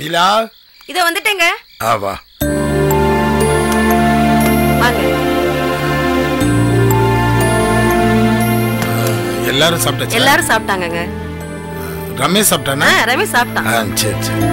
நிலா இத வந்துட்டேங்க ஆ வா வாங்க எல்லாரும் சாப்பிட்டாச்சா எல்லாரும் சாப்பிட்டாங்கங்க ரமேஷ் சாப்பிட்டானா ஆ, ரமேஷ் சாப்பிட்டான் ஆ சரி சரி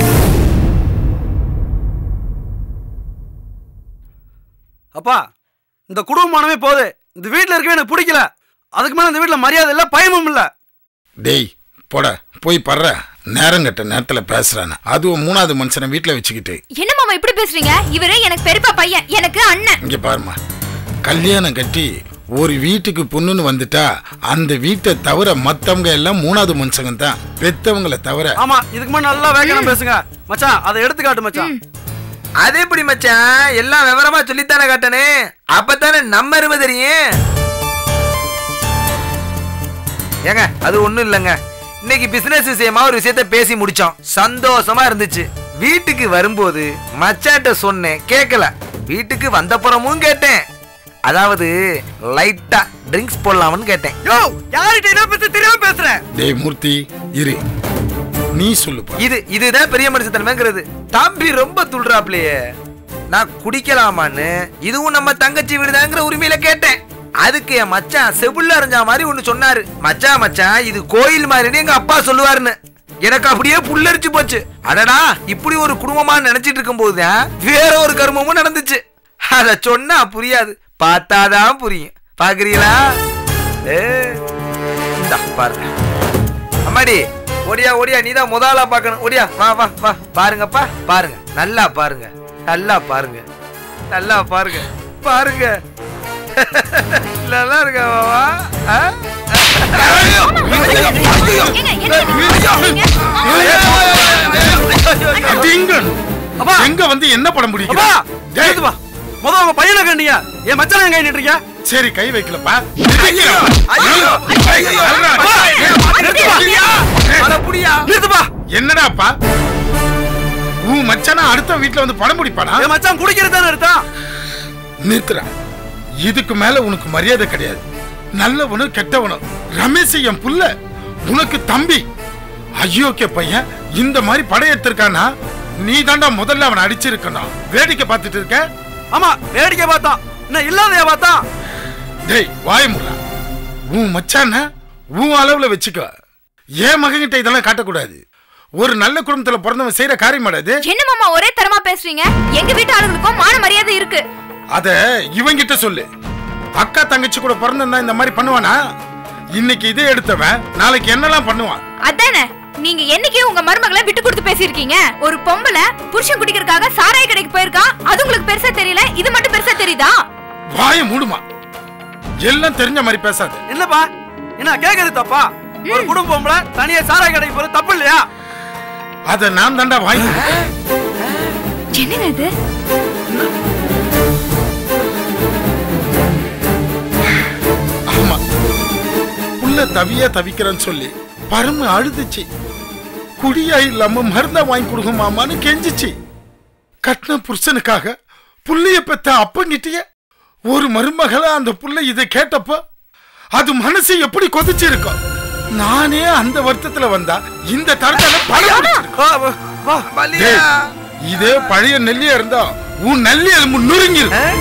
அப்பா இந்த குடும்பமானமே போகுது இந்த வீட்டில் இருக்கவே எனக்கு பிடிக்கல அதுக்கு மேலே இந்த வீட்டில் மரியாதை இல்லை பயமும் இல்லை டேய் போட போய் படுற நேரம் கட்ட நேரத்துல பேசுறானே அதுவும் மூணாவது மனுஷனை வீட்டுல வச்சுக்கிட்டு என்ன மாமா இப்படி பேசுறீங்க இவரு எனக்கு பெரியப்பா பையன் எனக்கு அண்ணன் இங்க பாருமா கல்யாணம் கட்டி ஒரு வீட்டுக்கு பொண்ணுன்னு வந்துட்டா அந்த வீட்டை தவிர மத்தவங்க எல்லாம் மூணாவது மனுஷங்க தான் பெத்தவங்கள தவிர ஆமா இதுக்கு முன்னாடி நல்லா வேகனம் பேசுங்க மச்சான் அதை எடுத்துக்காட்டு மச்சான் அது எப்படி மச்சான் எல்லாம் விவரமா சொல்லித்தானே காட்டனே அப்பதானே நம்ம அருமை தெரியும் ஏங்க அது ஒண்ணும் இல்லைங்க இன்னைக்கு பிசினஸ் விஷயமா ஒரு விஷயத்த பேசி முடிச்சோம் சந்தோஷமா இருந்துச்சு வீட்டுக்கு வரும்போது மச்சாட்ட சொன்னேன் கேட்கல வீட்டுக்கு வந்தப்புறமும் கேட்டேன் அதாவது லைட்டா ட்ரிங்க்ஸ் போடலாம்னு கேட்டேன் யோ யார்கிட்ட என்ன பத்தி தெரியாம பேசுறேன் டேய் மூர்த்தி இரு நீ சொல்லுப்பா இது இதுதான் பெரிய மனுஷத்தன்மைங்கிறது தம்பி ரொம்ப துள்றாப்லையே நான் குடிக்கலாமான்னு இதுவும் நம்ம தங்கச்சி வீடுதாங்கிற உரிமையில கேட்டேன் அதுக்கு என் மச்சான் செபுல்ல அறிஞ்ச மாதிரி ஒண்ணு சொன்னாரு மச்சான் மச்சான் இது கோயில் மாதிரின்னு எங்க அப்பா சொல்லுவாருன்னு எனக்கு அப்படியே புல்லரிச்சு போச்சு அடடா இப்படி ஒரு குடும்பமா நினைச்சிட்டு இருக்கும் போதுதான் வேற ஒரு கர்மமும் நடந்துச்சு அத சொன்னா புரியாது பார்த்தாதான் புரியும் பாக்குறீங்களா ஏ இந்தா பாருங்க அம்மாடி ஓடியா ஓடியா நீதான் முதலா பார்க்கணும் ஓடியா வா வா வா பாருங்கப்பா பாருங்க நல்லா பாருங்க நல்லா பாருங்க நல்லா பாருங்க பாருங்க நல்லா இருக்கா மாமா ஆ? ஏங்க, என்ன பண்றீங்க? எங்க அப்பா எங்க வந்து என்ன படம் அப்பா பிடிக்கிறா டேய், எடுத்துப்பா முத உங்க பையனை கண்டியா என் மச்சான் எங்க இருக்கீங்க சரி கை வைக்கலப்பா ஐயோ, ஐயோ, ஐயோ, அப்பா, நிறுத்துப்பா அட புடியா நிறுத்துப்பா என்னடாப்பா உன் மச்சானா அடுத்த வீட்டுல வந்து படம் பிடிப்பானா என் மச்சான் குடிக்கிறது தானே அர்த்தம் நிறுத்துறா இதுக்கு மேல உனக்கு மரியாதை கிடையாது நல்லவனு கெட்டவனு ரமேஷ் என் புள்ள உனக்கு தம்பி அயோக்கிய பையன் இந்த மாதிரி படையெடுத்திருக்கானா நீ தாண்டா முதல்ல அவனை அடிச்சிருக்கணும் வேடிக்கை பார்த்துட்டு இருக்க ஆமா வேடிக்கை பார்த்தான் என்ன இல்லாதையா பார்த்தான் டேய் வாய முறா உன் மச்சான உன் அளவுல வச்சுக்கோ என் மகன்கிட்ட இதெல்லாம் காட்டக்கூடாது ஒரு நல்ல குடும்பத்துல பிறந்தவன் செய்யற காரியம் அது என்ன மாமா ஒரே தரமா பேசுறீங்க எங்க வீட்டு ஆளுங்களுக்கும் மான மரியாதை இருக்கு அத இவங்கிட்ட சொல்லு அக்கா தங்கச்சி கூட பிறந்திருந்தா இந்த மாதிரி பண்ணுவானா இன்னைக்கு இதே எடுத்தவன் நாளைக்கு என்னெல்லாம் பண்ணுவான் அதானே நீங்க என்னைக்கு உங்க மருமகளை விட்டு கொடுத்து பேசியிருக்கீங்க ஒரு பொம்பளை புருஷன் குடிக்கிறதுக்காக சாராய கடைக்கு போயிருக்கா அது உங்களுக்கு பெருசா தெரியல இது மட்டும் பெருசா தெரியுதா வாய மூடுமா எல்லாம் தெரிஞ்ச மாதிரி பேசாது என்னப்பா என்ன கேக்குறது தப்பா ஒரு குடும்பம்ல தனியா சாராய கடைக்கு போறது தப்பு இல்லையா அத நான் தாண்டா வாங்கி என்னங்க இது ஆமா புள்ள தவியா தவிக்கிறேன்னு சொல்லி பரம அழுதுச்சு குடியா இல்லாம மருந்தா வாங்கி கொடுங்க மாமான்னு கெஞ்சிச்சு கட்டின புருஷனுக்காக புள்ளைய பெத்த அப்பங்கிட்டயே ஒரு மருமகளா அந்த புள்ள இதை கேட்டப்போ அது மனசு எப்படி கொதிச்சு இருக்கும் நானே அந்த வருத்தத்துல வந்தா இந்த தரத்தால பழம் வா, வா, வா வலியா இதே பழைய நெல்லியா இருந்தா உன் நெல்லி எலும்பு நுறுங்கிரும் ஆ?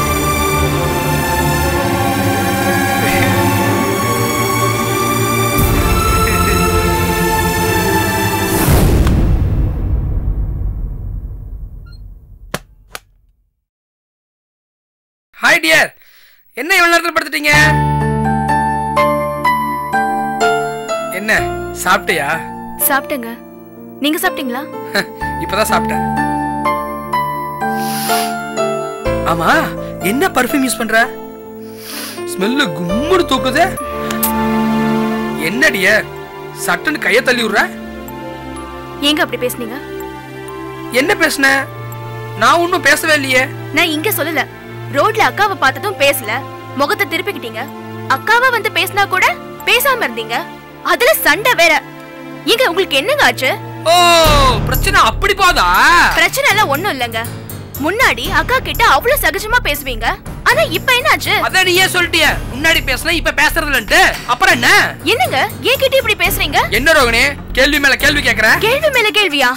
ஹாய் டியர் என்ன இவ்வளவு நேரத்தில் படுத்துட்டீங்க என்ன சாப்பிட்டியா சாப்பிட்டேங்க நீங்க சாப்பிட்டீங்களா இப்பதான் சாப்பிட்டேன் ஆமா என்ன பர்ஃப்யூம் யூஸ் பண்ற ஸ்மெல்லு கும்முடு தூக்குது என்ன டியர் சட்டுன்னு கைய தள்ளி விடுற ஏங்க அப்படி பேசுனீங்க என்ன பேசுன நான் ஒன்னும் பேசவே இல்லையே நான் இங்க சொல்லல ரோட்ல அக்காவை பார்த்ததும் பேசல முகத்தை திருப்பிக்கிட்டீங்க அக்காவை வந்து பேசினா கூட பேசாம இருந்தீங்க அதுல சண்டை வேற ஏங்க உங்களுக்கு என்னங்க ஆச்சு ஓ பிரச்சனை அப்படி போதா பிரச்சனை எல்லாம் ஒண்ணும் இல்லங்க முன்னாடி அக்கா கிட்ட அவ்வளவு சகஜமா பேசுவீங்க ஆனா இப்ப என்னாச்சு அத நீயே சொல்லிட்டிய முன்னாடி பேசுன இப்ப பேசுறதுலன்ட்டு அப்புறம் என்ன என்னங்க ஏன் கிட்ட இப்படி பேசுறீங்க என்ன ரோகிணி கேள்வி மேல கேள்வி கேக்குற கேள்வி மேல கேள்வியா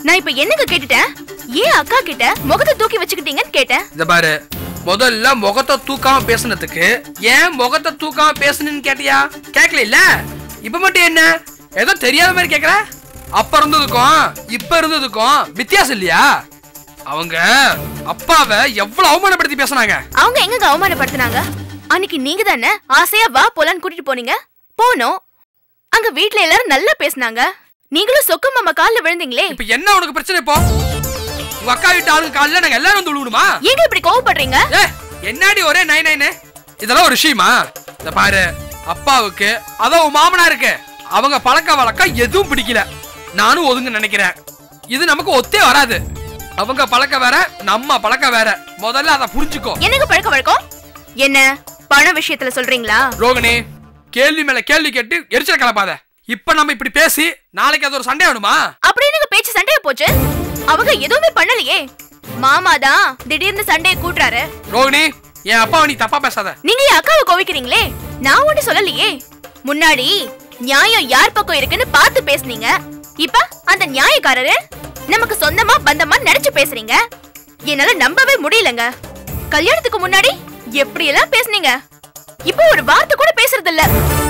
நான் இப்ப என்னங்க கேட்டுட்டேன் ஏன் அக்கா கிட்ட முகத்தை தூக்கி வச்சுக்கிட்டீங்கன்னு கேட்டேன் இந்த பாரு முதல்ல முகத்தை தூக்காம பேசுனதுக்கு ஏன் முகத்தை தூக்காம பேசுனேன்னு கேட்டியா கேட்கல இல்ல இப்ப மட்டும் என்ன ஏதோ தெரியாத மாதிரி கேக்குற அப்ப இருந்ததுக்கும் இப்ப இருந்ததுக்கும் வித்தியாசம் இல்லையா அவங்க அப்பாவை எவ்வளவு அவமானப்படுத்தி பேசுனாங்க அவங்க எங்க அவமானப்படுத்தினாங்க அன்னைக்கு நீங்க தானே ஆசையா வா போலான்னு கூட்டிட்டு போனீங்க போனோம் அங்க வீட்ல எல்லாரும் நல்லா பேசுனாங்க நீங்களும் சொக்கு மாமா கால்ல விழுந்தீங்களே இப்ப என்ன உனக்கு பிரச்சனை இப்போ உங்க அக்கா வீட்டு ஆளுங்க காலையில நாங்க எல்லாரும் வந்து விழுவணுமா ஏங்க இப்படி கோவப்படுறீங்க ஏ என்னடி ஒரே நை நைனு இதெல்லாம் ஒரு விஷயமா இந்த பாரு அப்பாவுக்கு அதான் உன் மாமனா இருக்கு அவங்க பழக்க வழக்கம் எதுவும் பிடிக்கல நானும் ஒதுங்க நினைக்கிறேன் இது நமக்கு ஒத்தே வராது அவங்க பழக்க வேற நம்ம பழக்க வேற முதல்ல அதை புரிஞ்சுக்கோ என்னங்க பழக்க வழக்கம் என்ன பண விஷயத்துல சொல்றீங்களா ரோகிணி கேள்வி மேல கேள்வி கேட்டு எரிச்சல் கலப்பாத இப்ப நம்ம இப்படி பேசி நாளைக்கு அது ஒரு சண்டை வேணுமா அப்படி என்னங்க பேச்சு சண்டையா போச்சு அவங்க எதுவுமே பண்ணலையே மாமா தான் திடீர்னு சண்டையை கூட்டுறாரு ரோகிணி என் அப்பாவை நீ தப்பா பேசாத நீங்க என் அக்காவை கோவிக்கிறீங்களே நான் ஒண்ணு சொல்லலையே முன்னாடி நியாயம் யார் பக்கம் இருக்குன்னு பார்த்து பேசுனீங்க இப்ப அந்த நியாயக்காரரு நமக்கு சொந்தமா பந்தமா நினைச்சு பேசுறீங்க என்னால நம்பவே முடியலங்க கல்யாணத்துக்கு முன்னாடி எப்படி எல்லாம் பேசுனீங்க இப்போ ஒரு வார்த்தை கூட பேசுறது இல்ல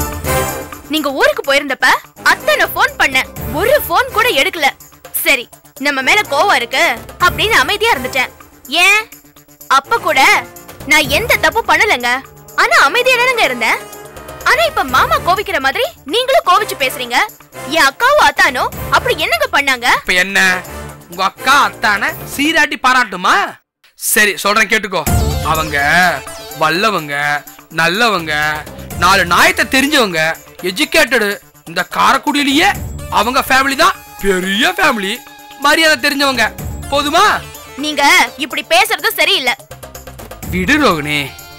நீங்க ஊருக்கு போயிருந்தப்ப அத்தனை ஃபோன் பண்ணேன் ஒரு ஃபோன் கூட எடுக்கல சரி நம்ம மேல கோவம் இருக்கு அப்படின்னு அமைதியா இருந்துட்டேன் ஏன் அப்ப கூட நான் எந்த தப்பு பண்ணலங்க ஆனா அமைதியா தானங்க இருந்தேன் ஆனா இப்ப மாமா கோவிக்கிற மாதிரி நீங்களும் கோவிச்சு பேசுறீங்க என் அக்காவும் அத்தானோ அப்படி என்னங்க பண்ணாங்க இப்ப என்ன உங்க அக்கா அத்தான சீராட்டி பாராட்டுமா சரி சொல்றேன் கேட்டுக்கோ அவங்க வல்லவங்க நல்லவங்க நாலு நாயத்தை தெரிஞ்சவங்க எஜுகேட்டடு இந்த காரக்குடியிலேயே அவங்க ஃபேமிலி தான் பெரிய ஃபேமிலி மரியாதை தெரிஞ்சவங்க போதுமா நீங்க இப்படி பேசுறது சரியில்லை விடு ரோகிணி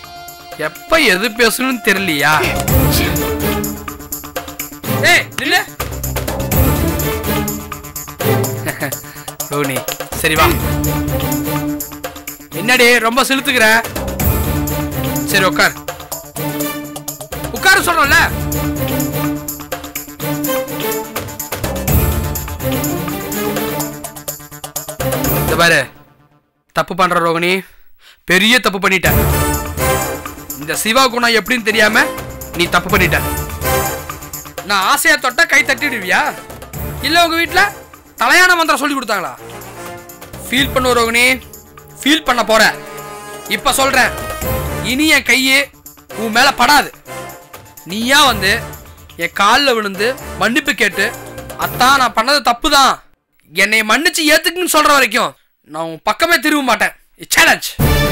எப்ப எது பேசணும்னு தெரியலையா ஏய் நில்லு ரோகிணி சரி வா என்னடி ரொம்ப செலுத்துக்கிற சரி உட்கார் உட்காரு சொல்றோம்ல இந்த பாரு தப்பு பண்ற ரோகிணி பெரிய தப்பு பண்ணிட்ட இந்த சிவா குணம் எப்படின்னு தெரியாம நீ தப்பு பண்ணிட்ட நான் ஆசையா தொட்டா கை தட்டிடுவியா இல்ல உங்க வீட்ல தலையான மந்திரம் சொல்லி கொடுத்தாங்களா ஃபீல் பண்ணு ரோகிணி ஃபீல் பண்ண போற இப்ப சொல்றேன் இனி என் கையே உன் மேல படாது நீயா வந்து என் காலில் விழுந்து மன்னிப்பு கேட்டு அத்தான் நான் பண்ணது தப்பு தான் என்னை மன்னிச்சு ஏத்துக்குன்னு சொல்ற வரைக்கும் நான் உன் பக்கமே திரும்ப மாட்டேன் சேலஞ்ச்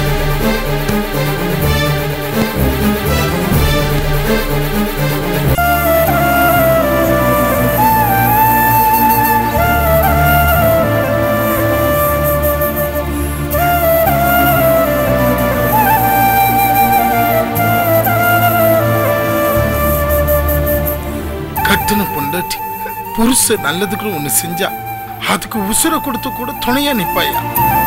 கட்டுன பொண்டாட்டி புருஷ நல்லதுக்கு ஒண்ணு செஞ்சா அதுக்கு உசுர கொடுத்து கூட துணையா நிப்பாயா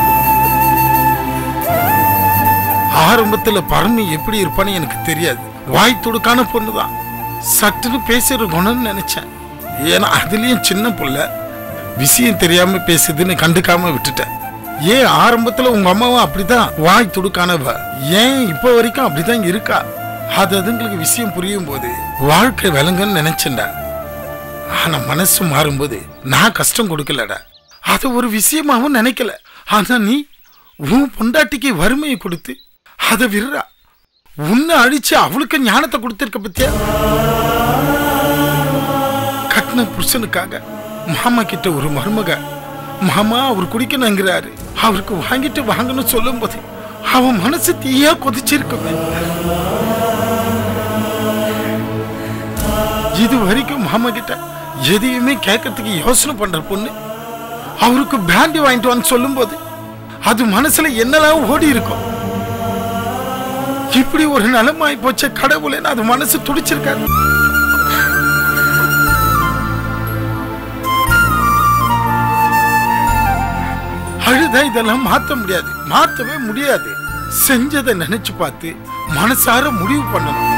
ஆரம்பத்துல பரமி எப்படி இருப்பான்னு எனக்கு தெரியாது வாய் துடுக்கான பொண்ணுதான் சட்டுன்னு பேசுற குணம்னு நினைச்சேன் ஏன்னா அதுலயும் சின்ன புள்ள விஷயம் தெரியாம பேசுதுன்னு கண்டுக்காம விட்டுட்டேன் ஏன் ஆரம்பத்துல உங்க அம்மாவும் அப்படிதான் வாய் துடுக்கானவ ஏன் இப்ப வரைக்கும் அப்படிதான் இருக்கா அது அதுங்களுக்கு விஷயம் புரியும் போது வாழ்க்கை விளங்குன்னு நினைச்சேன்டா ஆனா மனசு மாறும்போது நான் கஷ்டம் கொடுக்கலடா அது ஒரு விஷயமாவும் நினைக்கல ஆனா நீ உன் பொண்டாட்டிக்கு வறுமையை கொடுத்து அதை விடுறா உன்னை அழிச்சு அவளுக்கு ஞானத்தை கொடுத்திருக்க பத்தியா கட்டின புருஷனுக்காக மாமா கிட்ட ஒரு மருமக மாமா அவர் குடிக்கணுங்கிறாரு அவருக்கு வாங்கிட்டு வாங்கன்னு சொல்லும் போது அவன் மனசு தீயா கொதிச்சிருக்குமே இது வரைக்கும் மாமா கிட்ட எதையுமே கேட்கறதுக்கு யோசனை பண்ற பொண்ணு அவருக்கு பிராண்டி வாங்கிட்டு வான்னு சொல்லும்போது அது மனசுல என்னெல்லாம் ஓடி இருக்கும் இப்படி ஒரு நிலமாய் போச்ச கடவுளேன்னு அது மனசு துடிச்சிருக்காரு அழுதா இதெல்லாம் மாத்த முடியாது மாத்தவே முடியாது செஞ்சதை நினைச்சு பார்த்து மனசார முடிவு பண்ணணும்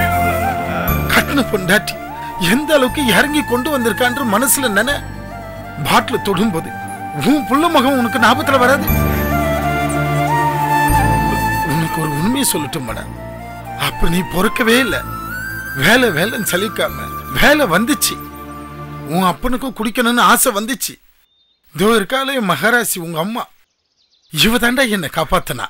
கட்டின பொண்டாட்டி எந்த அளவுக்கு இறங்கி கொண்டு வந்திருக்கான்ற மனசுல நினை பாட்டில் தொடும்போது உன் புள்ள மகன் உனக்கு ஞாபகத்துல வராது உனக்கு ஒரு உண்மையை சொல்லட்டும் மேடம் அப்ப நீ பொறுக்கவே இல்லை வேலை வேலைன்னு சலிக்காம வேலை வந்துச்சு உன் அப்பனுக்கும் குடிக்கணும்னு ஆசை வந்துச்சு இதோ இருக்காளே மகாராசி உங்க அம்மா இவ தாண்டா என்னை காப்பாத்தனா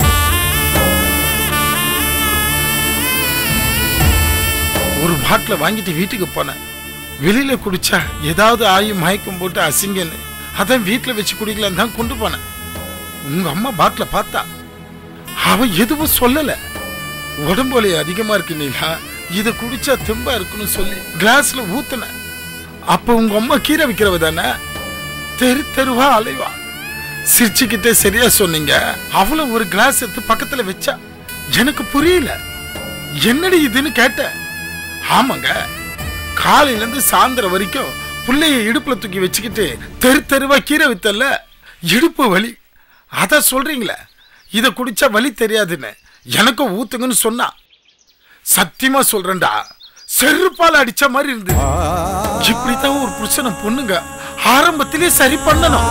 ஒரு பாட்டில் வாங்கிட்டு வீட்டுக்கு போனேன் வெளியில குடிச்சா ஏதாவது ஆயி மயக்கம் போட்டு அசிங்கன்னு அதான் வீட்டில் வச்சு குடிக்கலாம் தான் கொண்டு போனேன் உங்க அம்மா பாட்டில் பார்த்தா அவன் எதுவும் சொல்லல உடம்பு வலி அதிகமா இருக்கு நீலா இதை குடிச்சா தெம்பா இருக்குன்னு சொல்லி கிளாஸ்ல ஊத்துன அப்ப உங்க அம்மா கீரை விற்கிறவ தானே தெரு தெருவா அலைவா சிரிச்சுக்கிட்டே சரியா சொன்னீங்க அவள ஒரு கிளாஸ் எடுத்து பக்கத்துல வச்சா எனக்கு புரியல என்னடி இதுன்னு கேட்டேன் ஆமாங்க காலையில இருந்து சாயந்தரம் வரைக்கும் புள்ளைய இடுப்புல தூக்கி வச்சுக்கிட்டு தெரு தெருவா கீரை வித்தல்ல இடுப்பு வலி அத சொல்றீங்களே இத குடிச்சா வலி தெரியாதுன்னு எனக்கும் ஊத்துங்கன்னு சொன்னா சத்தியமா சொல்றேன்டா செருப்பால் அடிச்ச மாதிரி இருந்தது இப்படித்தான் ஒரு புருஷனை பொண்ணுங்க ஆரம்பத்திலே சரி பண்ணணும்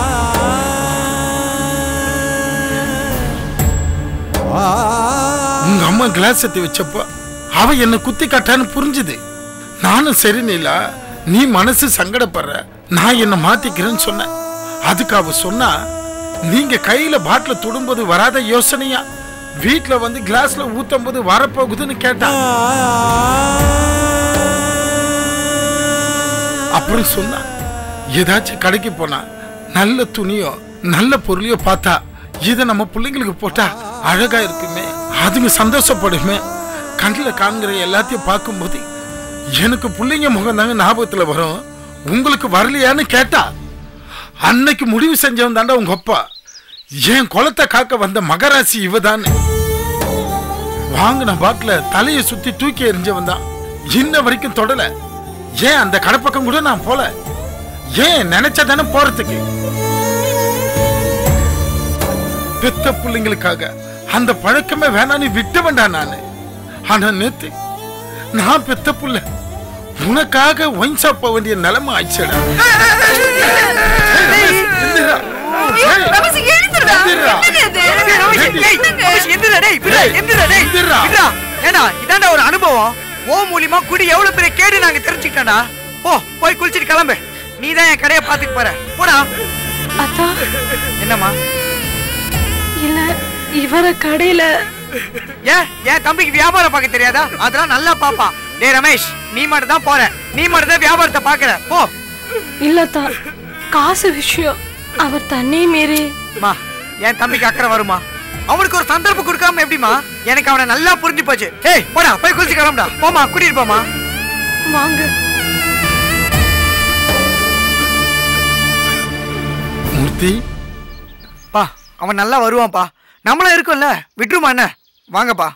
உங்க அம்மா கிளாஸ் எத்தி வச்சப்போ அவ என்ன குத்தி காட்டான்னு புரிஞ்சுது நானும் சரி நீலா நீ மனசு சங்கடப்படுற நான் என்ன மாத்திக்கிறேன்னு சொன்னேன் அதுக்கு அவ சொன்னா நீங்க கையில பாட்டில தொடும்போது வராத யோசனையா வீட்ல வந்து கிளாஸ்ல ஊத்தும் போது வரப்போகுதுன்னு கேட்டா அப்புறம் சொன்னா ஏதாச்சும் கடைக்கு போனா நல்ல துணியோ நல்ல பொருளையோ பார்த்தா இதை நம்ம பிள்ளைங்களுக்கு போட்டா அழகா இருக்குமே அதுங்க சந்தோஷப்படுமே கண்ணில் காண்கிற எல்லாத்தையும் பார்க்கும்போது எனக்கு பிள்ளைங்க முகம் தாங்க ஞாபகத்துல வரும் உங்களுக்கு வரலையான்னு கேட்டா அன்னைக்கு முடிவு செஞ்சவன் தாண்டா உங்க அப்பா என் குளத்தை காக்க வந்த மகராசி இவதானே வாங்கின பாட்டில தலையை சுத்தி தூக்கி எறிஞ்சவன் தான் இன்ன வரைக்கும் தொடல ஏன் அந்த கடப்பக்கம் கூட நான் போல ஏன் நினைச்சா தானே போறதுக்கு பெத்த பிள்ளைங்களுக்காக அந்த பழக்கமே வேணான்னு விட்டு வேண்டாம் நானு ஆனா நேத்து நான் பெத்த புள்ள உனக்காக ஒயின் ஷாப் போக வேண்டிய நிலைமை ஆயிடுச்சடா ஏய், எந்திரா. ஏய், எந்திரா. எந்திரா. ஏண்டா இதாண்டா ஒரு அனுபவம் ஓ மூலியமா குடி எவ்வளவு பெரிய கேடு நாங்க தெரிஞ்சுக்கிட்டோம்டா போ போய் குளிச்சிட்டு கிளம்பு நீ தான் என் கடையை பாத்துக்க போற போடா அத்தா என்னம்மா இல்ல இவர கடையில ஏன் என் தம்பிக்கு வியாபாரம் பார்க்க தெரியாதா அதெல்லாம் நல்லா பாப்பா டேய் ரமேஷ் நீ மட்டும் தான் போற நீ மட்டும் தான் வியாபாரத்தை பாக்குற போ இல்லத்தா காசு விஷயம் அவர் தன்னை மீறி மா என் தம்பிக்கு அக்கறை வருமா அவனுக்கு ஒரு சந்தர்ப்பம் கொடுக்காம எப்படிமா எனக்கு அவனை நல்லா புரிஞ்சு போச்சு ஏய் போடா போய் குளிச்சு கிளம்புடா போமா கூட்டிட்டு போமா வாங்க மூர்த்தி பா அவன் நல்லா வருவான்ப்பா நம்மளும் இருக்கோம்ல விட்டுருமா என்ன வாங்கப்பா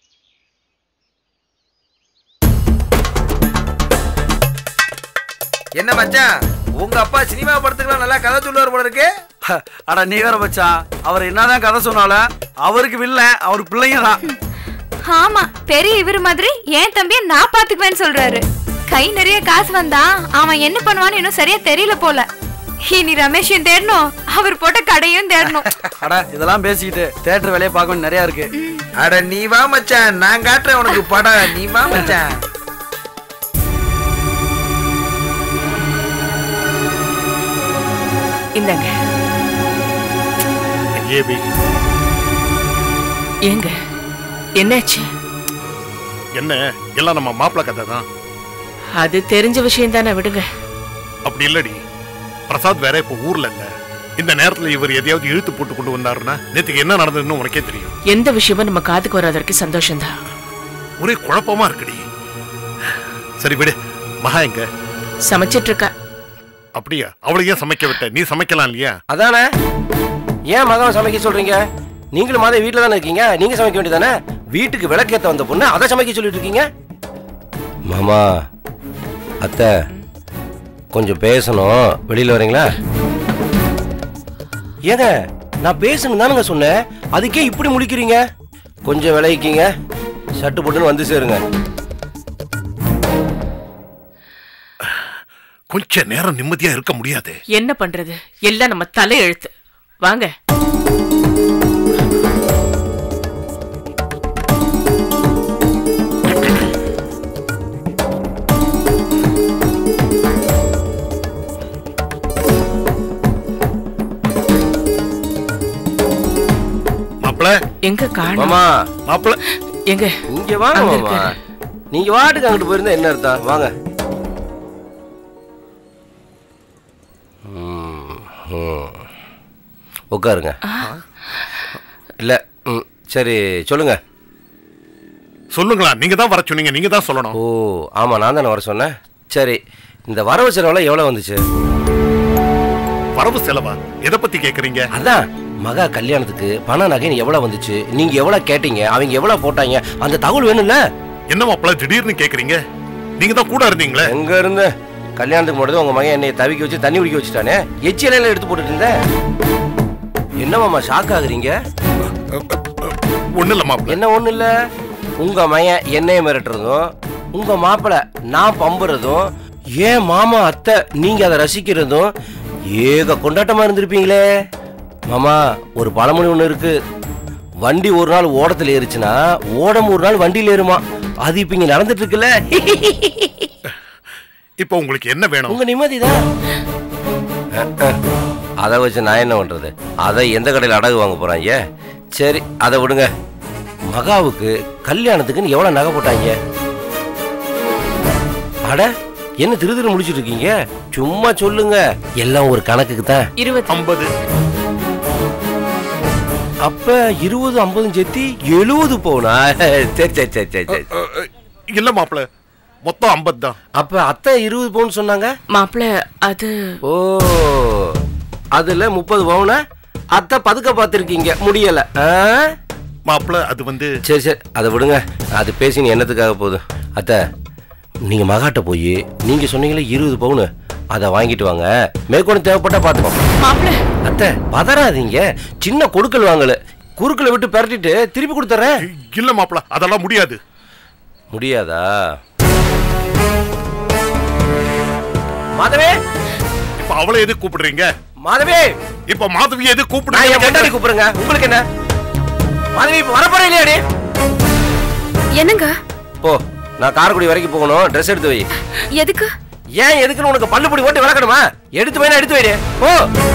என்ன மச்சான் உங்க அப்பா சினிமா படத்துக்குலாம் நல்லா கதை சொல்லுவார் போல இருக்கு அட நீ வேற மச்சான் அவர் என்னதான் கதை சொன்னாலும் அவருக்கு வில்ல அவர் பிள்ளைங்க தான் ஆமா பெரிய இவர் மாதிரி என் தம்பிய நான் பாத்துக்குவேன்னு சொல்றாரு கை நிறைய காசு வந்தா அவன் என்ன பண்ணுவான்னு இன்னும் சரியா தெரியல போல இனி ரமேஷையும் தேடணும் அவர் போட்ட கடையும் தேடணும் அட இதெல்லாம் பேசிக்கிட்டு தேட்டர் வேலையை பார்க்க வேண்டிய நிறைய இருக்கு அட நீ வா மச்சான் நான் காட்டுறேன் உனக்கு படம் நீ வா மச்சான் இந்தாங்க ஏபி ஏங்க என்னாச்சு என்ன எல்லாம் நம்ம மாப்பிள்ள கதை தான் அது தெரிஞ்ச விஷயம் தானே விடுங்க அப்படி இல்லடி பிரசாத் வேற இப்போ ஊர்ல இல்ல இந்த நேரத்துல இவர் எதையாவது இழுத்து போட்டு கொண்டு வந்தாருன்னா நேத்துக்கு என்ன நடந்ததுன்னு உனக்கே தெரியும் எந்த விஷயமும் நம்ம காதுக்கு வராத வரைக்கும் சந்தோஷம்தான் ஒரே குழப்பமா இருக்குடி சரி விடு மகா எங்க சமைச்சிட்டு இருக்கா அப்படியா அவளை ஏன் சமைக்க விட்ட நீ சமைக்கலாம் இல்லையா அதானே ஏன் மகன் சமைக்க சொல்றீங்க நீங்களும் மாதிரி வீட்டில் தானே இருக்கீங்க நீங்க சமைக்க வேண்டியதானே வீட்டுக்கு விளக்கேத்த வந்த பொண்ணு அதை சமைக்க சொல்லிட்டு இருக்கீங்க மாமா அத்தை கொஞ்சம் பேசணும் வெளியில வரீங்களா ஏங்க நான் பேசணும் தானுங்க சொன்னேன் அதுக்கே இப்படி முழிக்கிறீங்க கொஞ்சம் விளைவிக்கீங்க சட்டு போட்டுன்னு வந்து சேருங்க கொஞ்ச நேரம் நிம்மதியா இருக்க முடியாது என்ன பண்றது எல்லாம் நம்ம தலை எழுத்து வாங்க மாப்பிள எங்க காணோம் மாமா மாப்பிள எங்க இங்க வாங்க அங்க மாமா இருக்காரு. நீங்க வாட்டுக்கு அங்கிட்டு போயிருந்தா என்ன அர்த்தம் வாங்க ம், ம். உட்காருங்க இல்ல ம், சரி சொல்லுங்க சொல்லுங்களா நீங்க தான் வர சொன்னீங்க நீங்க தான் சொல்லணும் ஓ ஆமா நான் தானே வர சொன்னேன் சரி இந்த வரவு செலவுலாம் எவ்வளவு வந்துச்சு வரவு செலவா எதை பத்தி கேக்குறீங்க அதான் மகா கல்யாணத்துக்கு பண நகைன்னு எவ்வளவு வந்துச்சு நீங்க எவ்வளவு கேட்டீங்க அவங்க எவ்வளவு போட்டாங்க அந்த தகவல் வேணும்ல என்ன மாப்பிள திடீர்னு கேக்குறீங்க நீங்க தான் கூட இருந்தீங்களே எங்க இருந்து கல்யாணத்துக்கு மட்டும் உங்க மகன் என்னை தவிக்க வச்சு தண்ணி குடிக்க வச்சுட்டானே எச்சியலையில எடுத்து போட்டுட்டு இருந்தேன் என்ன மாமா ஷாக் ஆகுறீங்க ஒண்ணு இல்ல மாப்பிள என்ன ஒண்ணு இல்ல உங்க மகன் என்னைய மிரட்டுறதும் உங்க மாப்பிள நான் பம்புறதும் ஏன் மாமா அத்தை நீங்க அதை ரசிக்கிறதும் ஏக கொண்டாட்டமா இருந்திருப்பீங்களே மாமா ஒரு பழமொழி ஒண்ணு இருக்கு வண்டி ஒரு நாள் ஓடத்துல ஏறுச்சுன்னா ஓடம் ஒரு நாள் வண்டியில ஏறுமா அது இப்ப இங்க நடந்துட்டு இருக்குல்ல இப்போ உங்களுக்கு என்ன வேணும் உங்க நிம்மதிதான் அதை வச்சு நான் என்ன பண்றது அதை எந்த கடையில் அடகு வாங்க போறாங்க சரி அதை விடுங்க மகாவுக்கு கல்யாணத்துக்குன்னு எவ்வளவு நகை போட்டாங்க அட என்ன திரு திரு முடிச்சிட்டு இருக்கீங்க சும்மா சொல்லுங்க எல்லாம் ஒரு கணக்குக்கு தான் இருபத்தி ஐம்பது அப்ப இருபது ஐம்பதும் சேர்த்தி எழுபது போனா சரி சரி சரி சரி சரி அ, அ, இல்ல மாப்பிள மொத்தம் ஐம்பது தான் அப்ப அத்தை இருபது பவுன் சொன்னாங்க மாப்பிள்ள அது ஓ அதுல முப்பது பவுன அத்தை பதுக்க பார்த்துருக்கீங்க முடியல ஆ? மாப்பிள அது வந்து சரி சரி அதை விடுங்க அது பேசி நீ என்னத்துக்காக போகுது அத்தை நீங்க மகாட்ட போய் நீங்க சொன்னீங்களே இருபது பவுனு அதை வாங்கிட்டு வாங்க மேற்கொண்டு தேவைப்பட்டா பார்த்துக்கோ மாப்பிள்ள அத்தை பதறாதீங்க சின்ன கொடுக்கல் வாங்கல குறுக்கல விட்டு பெரட்டிட்டு திருப்பி கொடுத்துறேன் இல்ல மாப்பிள அதெல்லாம் முடியாது முடியாதா மாதவே இப்ப அவளை எது கூப்பிடுறீங்க மாதவே இப்ப மாதவி எது நான் என் பொண்டாட்டி கூப்பிடுறீங்க கூப்பிடுங்க உங்களுக்கு என்ன மாதவி இப்ப வரப்போற இல்லையாடி என்னங்க போ நான் காரைக்குடி வரைக்கும் போகணும் ட்ரெஸ் எடுத்து வை எதுக்கு ஏன் எதுக்குன்னு உனக்கு பல்லுப்படி போட்டு விளக்கணுமா எடுத்து போய் எடுத்து வைடு போ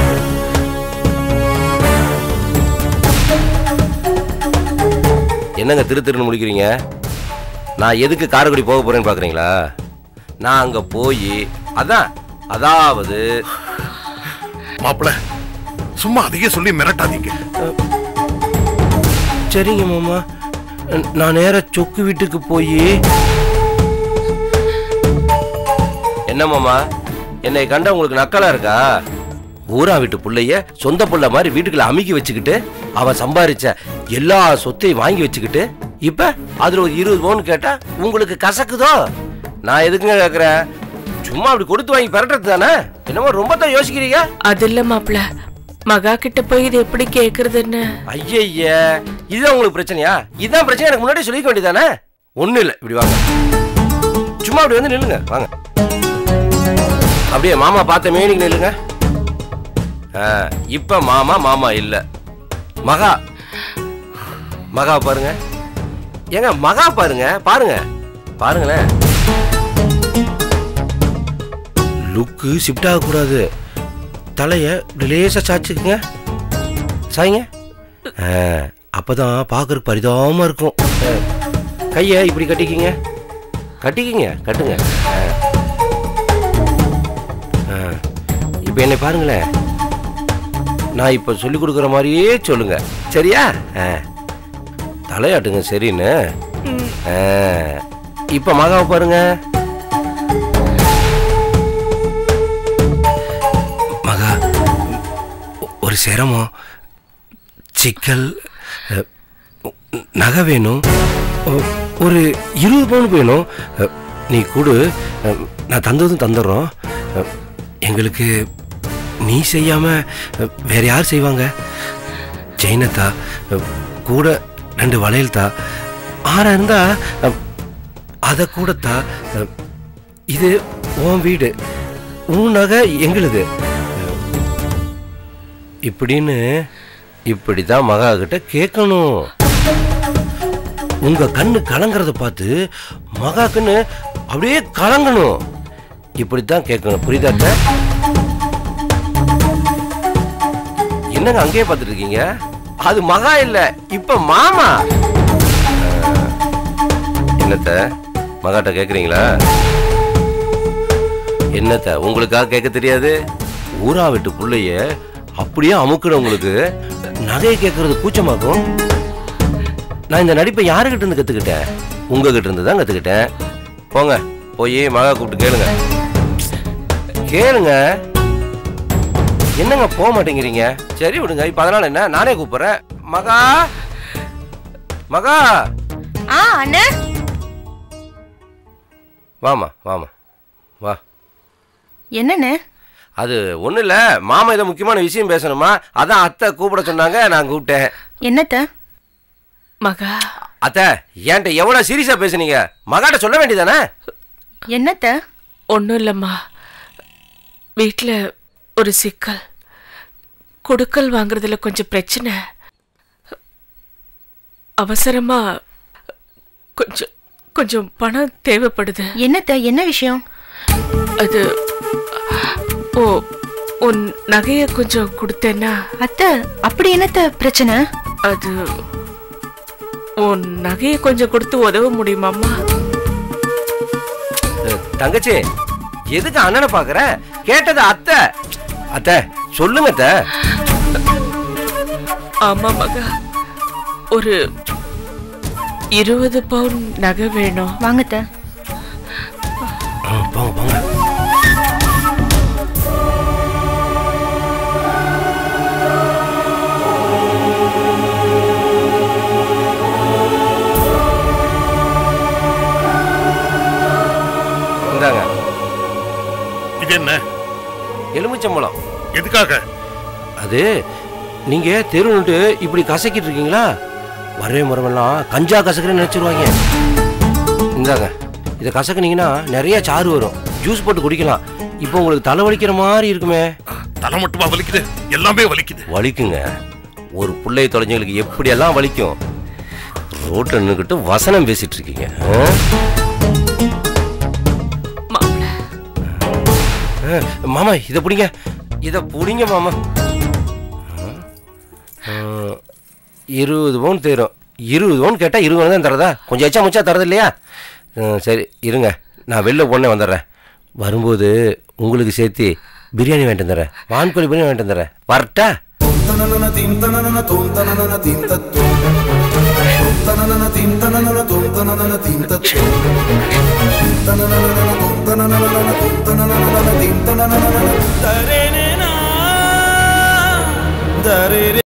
என்னங்க திரு திருன்னு முடிக்கிறீங்க நான் எதுக்கு காரைக்குடி போக போறேன்னு பாக்குறீங்களா நான் அங்க போய் அதான் அதாவது மாப்பிள சும்மா அதையே சொல்லி மிரட்டாதீங்க சரிங்க மாமா நான் நேரா சொக்கு வீட்டுக்கு போய் என்ன மாமா என்னை கண்டா உங்களுக்கு நக்கலா இருக்கா ஊரா வீட்டு புள்ளைய சொந்த புள்ள மாதிரி வீட்டுக்குள்ள அமுக்கி வச்சுக்கிட்டு அவன் சம்பாரிச்ச எல்லா சொத்தையும் வாங்கி வச்சுக்கிட்டு இப்ப அதுல ஒரு இருபது பவுன் கேட்டா உங்களுக்கு கசக்குதோ நான் எதுக்குங்க கேக்குறேன் சும்மா அப்படி கொடுத்து வாங்கி பெறட்டுறது தானே என்னமோ ரொம்ப தான் யோசிக்கிறீங்க அது இல்ல மாப்பிள்ள மகா கிட்ட போய் இது எப்படி கேக்குறதுன்னு ஐயய்ய இதுதான் உங்களுக்கு பிரச்சனையா இதான் பிரச்சனை எனக்கு முன்னாடி சொல்லிக்க வேண்டியதானே ஒண்ணும் இல்ல இப்படி வாங்க சும்மா அப்படி வந்து நில்லுங்க வாங்க அப்படியே மாமா பார்த்த மேனிக்கு நில்லுங்க ஆ, இப்ப மாமா மாமா இல்ல மகா மகா பாருங்க ஏங்க மகா பாருங்க பாருங்க பாருங்களேன் லுக்கு ஷிஃப்ட் ஆகக்கூடாது தலைய இப்படி லேசா சாச்சுக்குங்க சாய்ங்க ஆ, அப்பதான் பார்க்கறதுக்கு பரிதாபமா இருக்கும் ஆ, கையை இப்படி கட்டிக்கிங்க கட்டிக்கிங்க கட்டுங்க ஆ. ஆ, இப்போ என்னை பாருங்களேன் நான் இப்போ சொல்லி கொடுக்குற மாதிரியே சொல்லுங்க சரியா ஆ. தலையாட்டுங்க சரின்னு ஆ, இப்போ மகாவை பாருங்க மகா ஒ- ஒரு சிரமம் சிக்கல் அ, நகை வேணும் ஒ- ஒரு இருபது பவுன் வேணும் அ, நீ கொடு அ, நான் தந்ததும் தந்துடுறோம் அ, எங்களுக்கு நீ செய்யாம அ, வேற யார் செய்வாங்க ஜெயினத்தா அ, கூட ரெண்டு வளையல் தா ஆறா இருந்தா அ, அதை கூட தா அ, இது உன் வீடு உன் நகை எங்களுது இப்படின்னு இப்படிதான் மகா கிட்ட கேட்கணும் உங்க கண்ணு கலங்கறத பார்த்து மகா கண்ணு அப்படியே கலங்கணும் இப்படித்தான் கேட்கணும் புரியுதா அத்தை? என்னங்க அங்கேயே பார்த்துட்டு இருக்கீங்க அது மகா இல்ல இப்ப மாமா அஹ், என்னத்த மகாட்ட கேக்குறீங்களா என்னத்த உங்களுக்காக கேட்க தெரியாது ஊரா விட்டு புள்ளைய அப்படியே அமுக்குறவங்களுக்கு நகையை கேட்கறது கூச்சமாக்கும் நான் இந்த நடிப்பை யாருக்கிட்ட இருந்து கத்துக்கிட்டேன் உங்ககிட்ட இருந்து தான் கத்துக்கிட்டேன் போங்க போய் மகா கூப்பிட்டு கேளுங்க கேளுங்க என்னங்க போக மாட்டேங்கிறீங்க சரி விடுங்க இப்ப அதனால என்ன நானே கூப்பிடுறேன் மகா மகா ஆ அண்ணா வாமா வாமா வா என்னண்ணே அது ஒன்றும் இல்லை மாமா ஏதோ முக்கியமான விஷயம் பேசணுமா அதான் அத்தை கூப்பிட சொன்னாங்க நான் கூப்பிட்டேன் என்னத்த மகா அத்தை என்கிட்ட எவ்வளோ சீரியஸாக பேசுனீங்க மகாட்ட சொல்ல வேண்டியதானே என்னத்த ஒன்றும் இல்லைம்மா வீட்டில் ஒரு சிக்கல் கொடுக்கல் வாங்குறதுல கொஞ்சம் பிரச்சனை அவசரமா கொஞ்சம் கொஞ்சம் பணம் தேவைப்படுது என்னத்த என்ன விஷயம் அது ஓ உன் நகையை கொஞ்சம் கொடுத்தேன்னா அத்தை அப்படி என்னத்த பிரச்சனை அது உன் நகையை கொஞ்சம் கொடுத்து உதவ முடியுமாம்மா அஹ், தங்கச்சி எதுக்கு அண்ணனை பார்க்குற கேட்டது அத்தை அத்தை சொல்லுங்க அத்தை ஆமா மகா ஒரு இருபது பவுன் நகை வேணும் வாங்கத்த ஆ, போங்க போங்க இந்தாங்க இது என்ன எலுமிச்சம்பழம் எதுக்காக அது நீங்க தெருவுன்ட்டு இப்படி கசக்கிட்டு இருக்கீங்களா வரவே மரமெல்லாம் கஞ்சா கசக்குறேன்னு நினைச்சிருவாங்க இந்தாங்க இதை கசக்குனீங்கன்னா நிறைய சாறு வரும் ஜூஸ் போட்டு குடிக்கலாம் இப்போ உங்களுக்கு தலை வலிக்கிற மாதிரி இருக்குமே தலை மட்டுமா வலிக்குது எல்லாமே வலிக்குது வலிக்குங்க ஒரு பிள்ளை தொலைஞ்சவங்களுக்கு எப்படியெல்லாம் வலிக்கும் ரோட்டில் நின்றுக்கிட்டு வசனம் பேசிட்டு இருக்கீங்க ஆ? மாப்பிள ஆ, மாமா இதை பிடிங்க இதை பிடிங்க மாமா ஆ, இருபது பவுன் தேரும் இருபது பவுன் கேட்டால் இருபது பவுன் தான் தரதா கொஞ்சம் எச்சா முச்சா தரது இல்லையா ஆ, சரி இருங்க நான் வெளில பொண்ணே வந்துடுறேன் வரும்போது உங்களுக்கு சேர்த்து பிரியாணி வாங்கிட்டு வந்துடுறேன் வான்கோழி பிரியாணி வாங்கிட்டு வந்துடுறேன் வரட்டா ದರೇನೆ